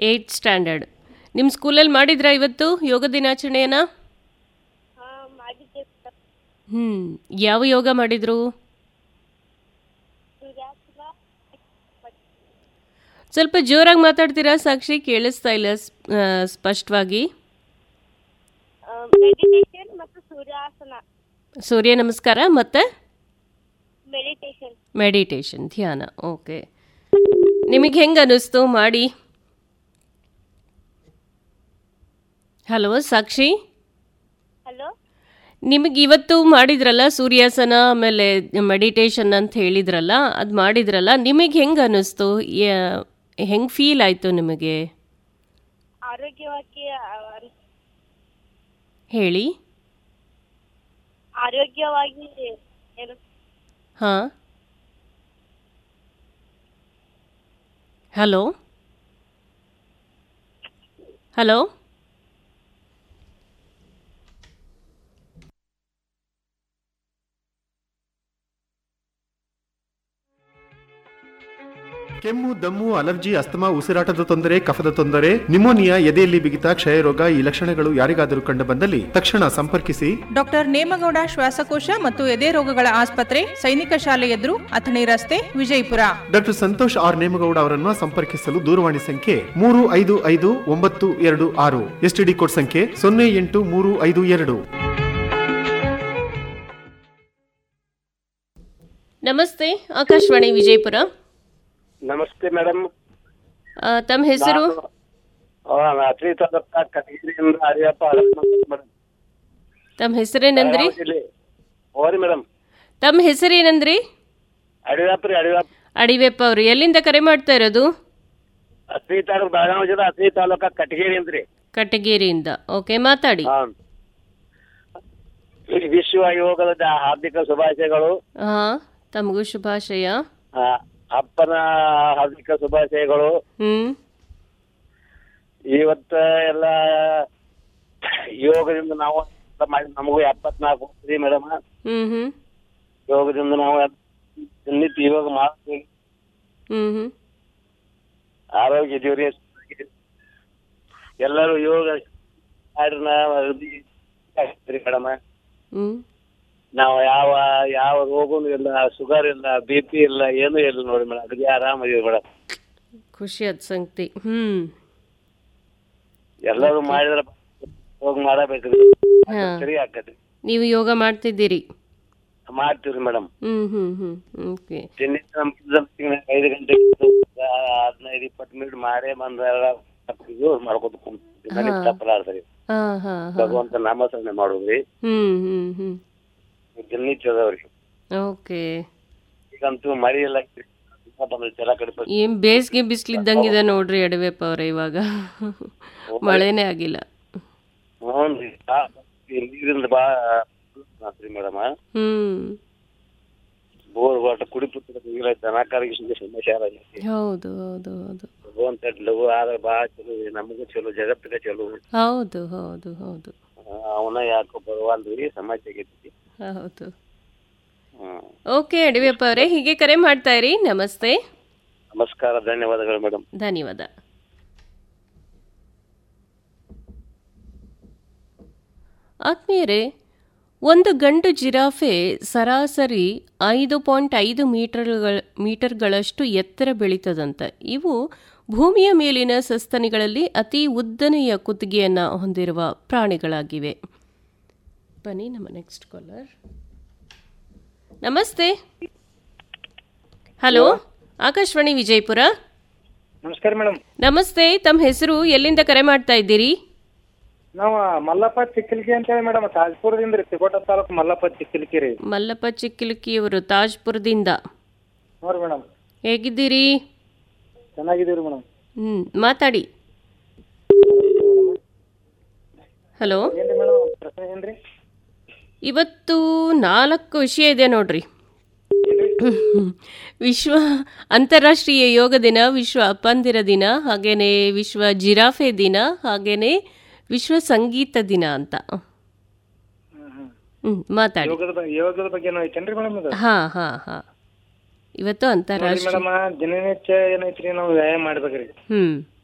Eight standard ನಿಮ್ಮ ಸ್ಕೂಲಲ್ಲಿ ಮಾಡಿದ್ರಾ ಇವತ್ತು ಯೋಗ ದಿನಾಚರಣೆಯನ್ನ ಹಾಂ ಮಾಡಿದ್ದೆ ಸರ್ ಹ್ಞೂ ಯಾವ ಯೋಗ ಮಾಡಿದ್ರು ಸೂರ್ಯಾಸನ ಸ್ವಲ್ಪ ಜೋರಾಗಿ ಮಾತಾಡ್ತೀರಾ ಸಾಕ್ಷಿ ಕೇಳಿಸ್ತಾ ಇಲ್ಲ ಸ್- ಆ, ಸ್ಪಷ್ಟವಾಗಿ ಮೆಡಿಟೇಷನ್ ಮತ್ತು ಸೂರ್ಯಾಸನ ಸೂರ್ಯ ನಮಸ್ಕಾರ ಮತ್ತು ಮೆಡಿಟೇಷನ್ ಮೆಡಿಟೇಷನ್ ಧ್ಯಾನ ಓಕೆ ನಿಮಗೆ ಹೆಂಗೆ ಅನ್ನಿಸ್ತು ಮಾಡಿ ಹಲೋ ಸಾಕ್ಷಿ ಹಲೋ ನಿಮಗೆ ಇವತ್ತು ಮಾಡಿದ್ರಲ್ಲ ಸೂರ್ಯಾಸನ ಆಮೇಲೆ ಮೆಡಿಟೇಷನ್ ಅಂತ ಹೇಳಿದ್ರಲ್ಲ ಅದು ಮಾಡಿದ್ರಲ್ಲ ನಿಮಗೆ ಹೆಂಗೆ ಅನ್ನಿಸ್ತು ಹೆಂಗೆ ಫೀಲ್ ಆಯಿತು ನಿಮಗೆ ಆರೋಗ್ಯವಾಗಿ ಆ, ಹೇಳಿ ಆರೋಗ್ಯವಾಗಿ ಏನು ಹಾಂ ಹಲೋ ಹಲೋ ಕೆಮ್ಮು ದಮ್ಮು ಅಲರ್ಜಿ ಅಸ್ತಮಾ ಉಸಿರಾಟದ ತೊಂದರೆ ಕಫದ ತೊಂದರೆ ನಿಮೋನಿಯಾ ಎದೆಯಲ್ಲಿ ಬಿಗಿತ ಕ್ಷಯರೋಗ ಈ ಲಕ್ಷಣಗಳು ಯಾರಿಗಾದರೂ ಕಂಡು ಬಂದಲ್ಲಿ ತಕ್ಷಣ ಸಂಪರ್ಕಿಸಿ ಡಾಕ್ಟರ್ ನೇಮಗೌಡ ಶ್ವಾಸಕೋಶ ಮತ್ತು ಎದೆ ರೋಗಗಳ ಆಸ್ಪತ್ರೆ ಸೈನಿಕ ಶಾಲೆ ಎದುರು ಅಥಣಿ ರಸ್ತೆ ವಿಜಯಪುರ ಡಾಕ್ಟರ್ ಸಂತೋಷ್ ಆರ್ ನೇಮಗೌಡ ಅವರನ್ನು ಸಂಪರ್ಕಿಸಲು ದೂರವಾಣಿ ಸಂಖ್ಯೆ ಮೂರು ಐದು ಐದು ಒಂಬತ್ತು ಎರಡು ಆರು ಎಸ್ಟಿಡಿ ಕೋಡ್ ಸಂಖ್ಯೆ ಸೊನ್ನೆ ಎಂಟು ಮೂರು ಐದು ಎರಡು ನಮಸ್ತೆ ಆಕಾಶವಾಣಿ ವಿಜಯಪುರ ನಮಸ್ತೆ ಮೇಡಮ್ ಆ, ತಮ್ಮ ಹೆಸರು ರಾತ್ರಿ ತಾಲೂಕ ಕಟಗಿರಿಯಿಂದ ಹರಿಯಪ್ಪ ಮೇಡಮ್ ತಮ್ಮ ಹೆಸರೇನಂದ್ರಿ ಹೋರಿ ಮೇಡಮ್ ತಮ್ಮ ಹೆಸರೇನಂದ್ರಿ ಅಡಿವಾಪ್ ರೀ ಅಡಿವಾಪ್ ಅಡಿವೆಪ್ಪ ಅವರು ಎಲ್ಲಿಂದ ಕರೆ ಮಾಡ್ತಾ ಇರೋದು ಹತ್ರಿ ತಾಲೂಕ್ ಬೆಳಗಾವಿ ಜಿಲ್ಲಾ ಹತ್ರಿ ತಾಲೂಕ ಕಟಗಿರಿ ಅಂತ್ರಿ ಕಟಗೇರಿಯಿಂದ ಓಕೆ ಮಾತಾಡಿ ಹಾ ಈ ವಿಶ್ವ ಯೋಗದ ದ- ಹಾರ್ದಿಕ ಶುಭಾಶಯಗಳು ಹಾ ತಮಗೂ ಶುಭಾಶಯ ಆ, ಅಪ್ಪನ ಹಾರ್ದಿಕ ಶುಭಾಶಯಗಳು ಹ್ಮ್ ಇವತ್ತ ಎಲ್ಲ ಯೋಗದಿಂದ ನಾವು ಎಲ್ಲ ಮಾಡಿ ನಮಗೂ ಎಪ್ಪತ್ನಾಲ್ಕು ವರ್ಷ ಮೇಡಮ್ ಹ್ಮ್ ಹ್ಮ್ ಯೋಗದಿಂದ ನಾವು ನಿತ್ಯ ಯೋಗ ಮಾಡ್ತೀವಿ ಹ್ಮ್ ಹ್ಮ್ ಆರೋಗ್ಯ ಜೀವನ ಎಲ್ಲರೂ ಯೋಗ ಮೇಡಮ್ ಹ್ಮ್ ನಾವು ಯಾವ ಯಾವ ರೋಗನೂ ಇಲ್ಲ ಶುಗರ್ ಇಲ್ಲ ಬಿ ಪಿ ಇಲ್ಲ ಏನೂ ಇಲ್ಲ ನೋಡಿ ಮೇಡಮ್ ಅದೇ ಆರಾಮದೀವಿ ಮೇಡಮ್ ಖುಷಿಯಾದ ಸಂಗತಿ ಹ್ಮ್ ಎಲ್ಲರೂ ಮಾಡಿದ್ರೆ ಯೋಗ ಮಾಡಬೇಕ್ರಿ ಹಾ. ಸರಿ ಆಕತಿ ನೀವು ಯೋಗ ಮಾಡ್ತಿದ್ದೀರಿ ಮಾಡ್ತೀವ್ರಿ ಮೇಡಮ್ ಹ್ಮ್ ಹ್ಮ್ ಹ್ಮ್ ಓಕೆ ತಿನ್ನಿ ಐದು ಗಂಟೆಗೆ ಹದಿನೈದು ಇಪ್ಪತ್ತು ಮಿನಿಟ್ ಮಾಡೇ ಬಂದ ಮಾಡ್ಕೊತ ಕುಂತೀವಿ ನನಗೆ ತಪ್ಪಲಾರ್ದ್ರಿ ಹಾ ಹಾ ಹಾ ಭಗವಂತ ನಾಮಸ್ಮರಣೆ ಮಾಡೋದ್ರಿ ಹ್ಮ್ ಹ್ಮ್ ಹ್ಮ್ ದಿನನಿತ್ಯ ಅದಾವ್ರಿ ಓಕೆ ಈಗಂತೂ ಮಳಿ ಎಲ್ಲ ಬಂದೈತಿ ಎಲ್ಲ ಕಡೆ ಬಂದ್- ಏನ್ ಬೇಸಿಗೆ ಬಿಸಿಲಿದ್ದಂಗಿದೆ ನೋಡ್ರಿ ಅಡವೆಪ್ಪ ಅವ್ರೆ ಇವಾಗ ಮಳೆನೇ ಆಗಿಲ್ಲ ಹ್ಞೂನ್ರಿ ಆ, ಈ ನೀರಿಂದ ಬಾ ಮೇಡಮ್ ಹ್ಮ್ ಬೋರ್ ವಾಟ ಕುಡಿಪುತ್ರ ಇಲ್ಲ ದನ ಕರಗಿಸಿದ ಸಮಸ್ಯೆ ಆಗೈತಿ ಹೌದು ಹೌದು ಹೌದು ಭಗವಂತ ಲಘು ಆದ್ರೆ ಭಾಳ ಚಲೋ ರೀ ನಮಗೂ ಚಲೋ ಜಗತ್ತಿಗೆ ಚಲೋ ಹೌದು ಹೌದು ಹೌದು ಅವನ ಯಾಕೋ ಬರುವಲ್ರಿ ಸಮಸ್ಯೆ ಆಗೈತಿ ಹೌದು ಹ್ಮ್ ಓಕೆ ಅಡವೆಪ್ಪ ಅವರೇ ಹೀಗೆ ಕರೆ ಮಾಡ್ತಾ ಇರಿ ನಮಸ್ತೆ ನಮಸ್ಕಾರ ಧನ್ಯವಾದಗಳು ಮೇಡಮ್ ಧನ್ಯವಾದ ಆತ್ಮೀಯರೇ ಒಂದು ಗಂಡು ಜಿರಾಫೆ ಸರಾಸರಿ ಐದು ಪಾಯಿಂಟ್ ಐದು ಮೀಟರ್ಗಳ ಮೀಟರ್ಗಳಷ್ಟು ಎತ್ತರ ಬೆಳೀತದಂತೆ ಇವು ಭೂಮಿಯ ಮೇಲಿನ ಸಸ್ತನಿಗಳಲ್ಲಿ ಅತಿ ಉದ್ದನೆಯ ಕುತ್ತಿಗೆಯನ್ನು ಹೊಂದಿರುವ ಪ್ರಾಣಿಗಳಾಗಿವೆ ಬನ್ನಿ ನಮ್ಮ ನೆಕ್ಸ್ಟ್ ಕಾಲರ್ ನಮಸ್ತೆ ಹಲೋ ಆಕಾಶವಾಣಿ ವಿಜಯಪುರ ನಮಸ್ಕಾರ ಮೇಡಮ್ ನಮಸ್ತೆ ತಮ್ಮ ಹೆಸರು ಎಲ್ಲಿಂದ ಕರೆ ಮಾಡ್ತಾ ಇದ್ದೀರಿ ನಾವು ಮಲ್ಲಪ್ಪ ಚಿಕ್ಕಲ್ಕಿ ಅಂತ ಹೇಳಿ ಮೇಡಮ್ ತಾಜ್ಪುರದಿಂದ ರೀ ತಿಕೋಟ ತಾಲೂಕು ಮಲ್ಲಪ್ಪ ಚಿಕ್ಕಲ್ಕಿ ರೀ ಮಲ್ಲಪ್ಪ ಚಿಕ್ಕಲಕಿಯವರು ತಾಜ್ಪುರದಿಂದ ನೋಡ್ರಿ ಮೇಡಮ್ ಹೇಗಿದ್ದೀರಿ ಚೆನ್ನಾಗಿದ್ದೀವಿ ಮೇಡಮ್ ಹ್ಮ್ ಮಾತಾಡಿ ಹಲೋ ಏನ್ರಿ ಮೇಡಮ್ ಪ್ರಶ್ನೆ ಏನ್ರಿ ಇವತ್ತು ನಾಲ್ಕು ವಿಷಯ ಇದೆ ನೋಡ್ರಿ ವಿಶ್ವ ಅಂತಾರಾಷ್ಟ್ರೀಯ ಯೋಗ ದಿನ ವಿಶ್ವ ಅಪ್ಪಂದಿರ ದಿನ ಹಾಗೇನೆ ವಿಶ್ವ ಜಿರಾಫೆ ದಿನ ಹಾಗೇನೆ ವಿಶ್ವ ಸಂಗೀತ ದಿನ ಅಂತ ಹ್ಮ್ ಮಾತಾಡಿ ಯೋಗದ ಬಗ್ಗೆ ಯೋಗದ ಬಗ್ಗೆ ಏನೋ ಐತೇನ್ರಿ ಮೇಡಮ್ ಇದು ಹಾ ಹಾ ಹಾ ಇವತ್ತು ಅಂತಾರಾಷ್ಟ್ರೀಯ ಮೇಡಮ್ ದಿನನಿತ್ಯ ಏನೈತ್ರಿ ನಾವು ವ್ಯಾಯಾಮ ಮಾಡ್ಬೇಕ್ರಿ ಹ್ಮ್